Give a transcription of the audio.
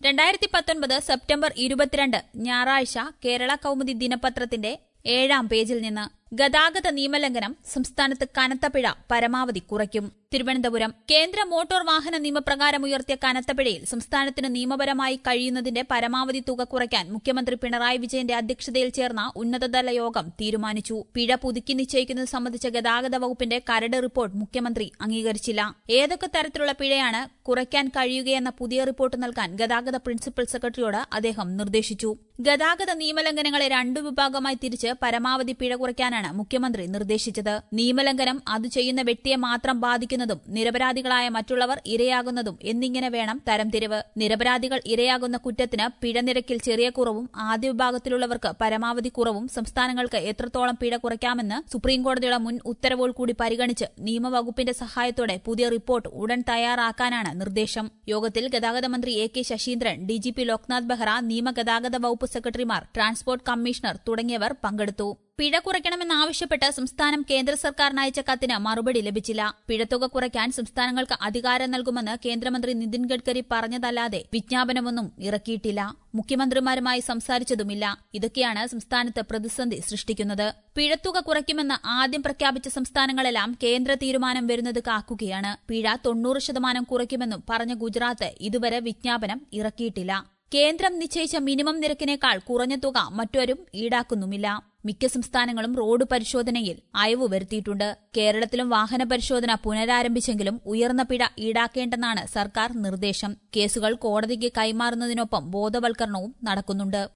രണ്ടായിരത്തി പത്തൊൻപത് സെപ്റ്റംബർ ഇരുപത്തിരണ്ട് ഞായറാഴ്ച കേരള കൗമുദി ദിനപത്രത്തിന്റെ ഏഴാം പേജിൽ നിന്ന് ഗതാഗത നിയമലംഘനം സംസ്ഥാനത്ത് കനത്ത പിഴ പരമാവധി കുറയ്ക്കും തിരുവനന്തപുരം കേന്ദ്ര മോട്ടോർ വാഹന നിയമപ്രകാരം ഉയർത്തിയ കനത്ത പിഴയിൽ സംസ്ഥാനത്തിന് നിയമപരമായി കഴിയുന്നതിന്റെ പരമാവധി തുക കുറയ്ക്കാൻ മുഖ്യമന്ത്രി പിണറായി വിജയന്റെ അധ്യക്ഷതയിൽ ചേർന്ന ഉന്നതതല യോഗം തീരുമാനിച്ചു പിഴ പുതുക്കി നിശ്ചയിക്കുന്നത് സംബന്ധിച്ച ഗതാഗത വകുപ്പിന്റെ കരട് റിപ്പോർട്ട് മുഖ്യമന്ത്രി അംഗീകരിച്ചില്ല ഏതൊക്കെ തരത്തിലുള്ള പിഴയാണ് കുറയ്ക്കാൻ കഴിയുകയെന്ന പുതിയ റിപ്പോർട്ട് നൽകാൻ ഗതാഗത പ്രിൻസിപ്പൽ സെക്രട്ടറിയോട് അദ്ദേഹം നിർദ്ദേശിച്ചു ഗതാഗത നിയമലംഘനങ്ങളെ രണ്ടു വിഭാഗമായി തിരിച്ച് പരമാവധി പിഴ കുറയ്ക്കാനാണ് മുഖ്യമന്ത്രി നിർദ്ദേശിച്ചത് നിയമലംഘനം അത് ചെയ്യുന്ന വ്യക്തിയെ മാത്രം ബാധിക്കുന്നതും നിരപരാധികളായ മറ്റുള്ളവർ ഇരയാകുന്നതും എന്നിങ്ങനെ വേണം തരംതിരിവ് നിരപരാധികൾ ഇരയാകുന്ന കുറ്റത്തിന് പിഴ നിരക്കിൽ ചെറിയ കുറവും ആദ്യ വിഭാഗത്തിലുള്ളവർക്ക് പരമാവധി കുറവും സംസ്ഥാനങ്ങൾക്ക് എത്രത്തോളം പിഴ കുറയ്ക്കാമെന്ന് സുപ്രീംകോടതിയുടെ മുൻ ഉത്തരവുകൾ കൂടി പരിഗണിച്ച് നിയമവകുപ്പിന്റെ സഹായത്തോടെ പുതിയ റിപ്പോർട്ട് ഉടൻ തയ്യാറാക്കാനാണ് നിർദ്ദേശം യോഗത്തിൽ ഗതാഗത മന്ത്രി A K Saseendran DGP Loknath Behera നിയമഗതാഗത വകുപ്പ് സെക്രട്ടറിമാർ ട്രാൻസ്പോർട്ട് കമ്മീഷണർ തുടങ്ങിയവർ പങ്കെടുത്തു പിഴ കുറയ്ക്കണമെന്നാവശ്യപ്പെട്ട് സംസ്ഥാനം കേന്ദ്ര സർക്കാരിന് അയച്ച കത്തിന് മറുപടി ലഭിച്ചില്ല പിഴത്തുക കുറയ്ക്കാൻ സംസ്ഥാനങ്ങൾക്ക് അധികാരം നൽകുമെന്ന് കേന്ദ്രമന്ത്രി നിതിൻ ഗഡ്കരി പറഞ്ഞതല്ലാതെ വിജ്ഞാപനമൊന്നും ഇറക്കിയിട്ടില്ല മുഖ്യമന്ത്രിമാരുമായി സംസാരിച്ചതുമില്ല ഇതൊക്കെയാണ് സംസ്ഥാനത്ത് പ്രതിസന്ധി സൃഷ്ടിക്കുന്നത് പിഴത്തുക കുറയ്ക്കുമെന്ന് ആദ്യം പ്രഖ്യാപിച്ച സംസ്ഥാനങ്ങളെല്ലാം കേന്ദ്ര തീരുമാനം വരുന്നത് കാക്കുകയാണ് പിഴ തൊണ്ണൂറ് ശതമാനം കുറയ്ക്കുമെന്നും പറഞ്ഞ ഗുജറാത്ത് ഇതുവരെ വിജ്ഞാപനം ഇറക്കിയിട്ടില്ല കേന്ദ്രം നിശ്ചയിച്ച മിനിമം നിരക്കിനേക്കാൾ കുറഞ്ഞ തുക മറ്റാരും ഈടാക്കുന്നുമില്ല മിക്ക സംസ്ഥാനങ്ങളും റോഡ് പരിശോധനയിൽ അയവ് വരുത്തിയിട്ടുണ്ട് കേരളത്തിലും വാഹന പരിശോധന പുനരാരംഭിച്ചെങ്കിലും ഉയർന്ന പിഴ ഈടാക്കേണ്ടെന്നാണ് സർക്കാർ നിർദ്ദേശം കേസുകൾ കോടതിക്ക് കൈമാറുന്നതിനൊപ്പം ബോധവൽക്കരണവും നടക്കുന്നുണ്ട്